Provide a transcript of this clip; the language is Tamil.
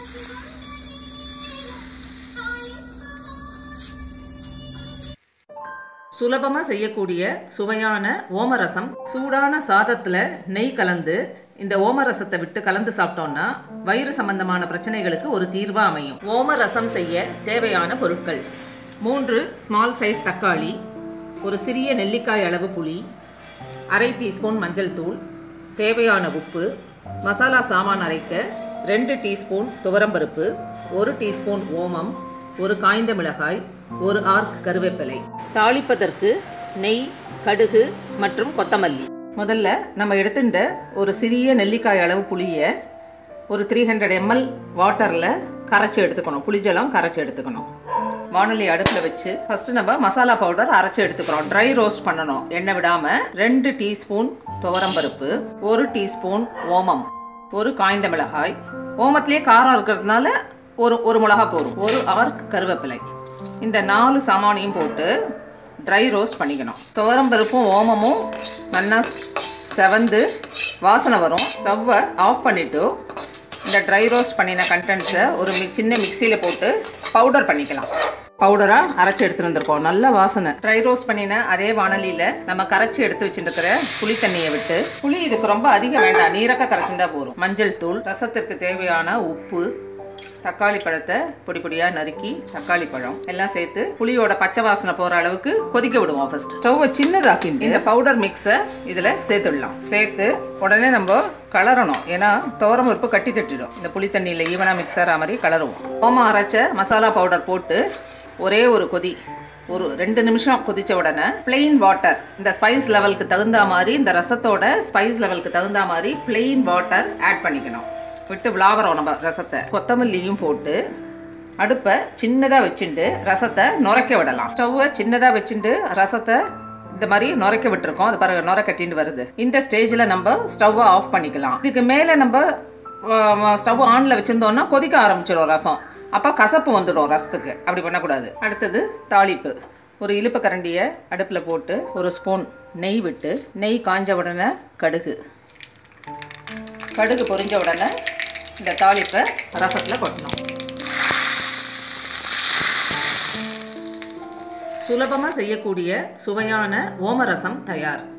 சுலபமா செய்யக்கூடிய சுவையான ஓமரசம் சூடான சாதத்துல நெய் கலந்து இந்த ஓமரசத்தை விட்டு கலந்து சாப்பிட்டோம்னா வயிறு சம்பந்தமான பிரச்சனைகளுக்கு ஒரு தீர்வா அமையும் ஓமரசம் செய்ய தேவையான பொருட்கள் மூன்று ஸ்மால் சைஸ் தக்காளி ஒரு சிறிய நெல்லிக்காய் அளவு புளி அரை டீஸ்பூன் மஞ்சள் தூள் தேவையான உப்பு மசாலா சாமான் அரைக்க ரெண்டு டீஸ்பூன் துவரம்பருப்பு ஒரு டீஸ்பூன் ஓமம் ஒரு காய்ந்த மிளகாய் ஒரு ஆர்க் கருவேப்பிலை தாளிப்பதற்கு நெய் கடுகு மற்றும் கொத்தமல்லி முதல்ல நம்ம எடுத்துட்ட ஒரு சிறிய நெல்லிக்காய் அளவு புளியை ஒரு த்ரீ ஹண்ட்ரட் எம்எல் வாட்டரில் கரைச்சி எடுத்துக்கணும் புளிஜலம் கரைச்சி எடுத்துக்கணும் வானொலி அடுப்பில் வச்சு ஃபர்ஸ்ட் நம்ம மசாலா பவுடர் அரைச்சி எடுத்துக்கிறோம் ட்ரை ரோஸ்ட் பண்ணணும் எண்ணெய் விடாமல் ரெண்டு டீஸ்பூன் துவரம்பருப்பு ஒரு டீஸ்பூன் ஓமம் ஒரு காய்ந்த மிளகாய் ஓமத்திலே காரம் இருக்கிறதுனால ஒரு ஒரு மிளகா போதும் ஒரு ஆர்க் கருவேப்பிலை இந்த நாலு சாமானையும் போட்டு ட்ரை ரோஸ்ட் பண்ணிக்கணும் துவரம்பருப்பும் ஓமமும் நல்லா செவந்து வாசனை வரும் ஸ்டவ்வை ஆஃப் பண்ணிவிட்டு இந்த ட்ரை ரோஸ்ட் பண்ணின கண்டென்ட்ஸை ஒரு மி சின்ன மிக்சியில் போட்டு பவுடர் பண்ணிக்கலாம் பவுடராக அரைச்சி எடுத்துட்டு வந்திருக்கோம் நல்ல வாசனை ட்ரை ரோஸ்ட் பண்ணின அதே வானலியில் நம்ம கரைச்சி எடுத்து வச்சுருக்கிற புளி தண்ணியை விட்டு புளி இதுக்கு ரொம்ப அதிகம் வேண்டாம் நீரக்க கரைச்சிண்டா போதும் மஞ்சள் தூள் ரசத்திற்கு தேவையான உப்பு தக்காளி பழத்தை பொடி பொடியாக நறுக்கி தக்காளி பழம் எல்லாம் சேர்த்து புளியோட பச்சை வாசனை போகிற அளவுக்கு கொதிக்க விடுவோம் ஃபர்ஸ்ட் ஸ்டவ்வை சின்னதாக்கி இந்த பவுடர் மிக்ஸை இதில் சேர்த்துடலாம் சேர்த்து உடனே நம்ம கலரணும் ஏன்னா துவரம் பருப்பு கட்டி தட்டிடும் இந்த புளி தண்ணியில் ஈவனாக மிக்ஸ் ஆகிற மாதிரி கலருவோம் ஓமம் அரைச்ச மசாலா பவுடர் போட்டு ஒரே ஒரு கொதி ஒரு ரெண்டு நிமிஷம் கொதிச்ச உடனே பிளெயின் வாட்டர் இந்த ஸ்பைஸ் லெவலுக்கு தகுந்த மாதிரி இந்த ரசத்தோட ஸ்பைஸ் லெவலுக்கு தகுந்த மாதிரி பிளெயின் வாட்டர் ஆட் பண்ணிக்கணும் விட்டு விளாவறோம் நம்ம ரசத்தை கொத்தமல்லியும் போட்டு அடுப்பை சின்னதாக வச்சுட்டு ரசத்தை நுரைக்க விடலாம் ஸ்டவ்வை சின்னதாக வச்சுட்டு ரசத்தை இந்த மாதிரி நுரைக்க விட்டுருக்கோம் அது பாருங்க நுரை கட்டின்னு வருது இந்த ஸ்டேஜில் நம்ம ஸ்டவ்வை ஆஃப் பண்ணிக்கலாம் இதுக்கு மேலே நம்ம ஸ்டவ் ஆனில் வச்சுருந்தோம்னா கொதிக்க ஆரம்பிச்சிடும் ரசம் அப்போ கசப்பு வந்துடும் ரசத்துக்கு அப்படி பண்ணக்கூடாது அடுத்தது தாளிப்பு ஒரு இழுப்பு கரண்டியை அடுப்பில் போட்டு ஒரு ஸ்பூன் நெய் விட்டு நெய் காஞ்ச உடனே கடுகு கடுகு பொரிஞ்ச உடனே இந்த தாளிப்பை ரசத்தில் கொட்டணும் சுலபமாக செய்யக்கூடிய சுவையான ஓமரசம் தயார்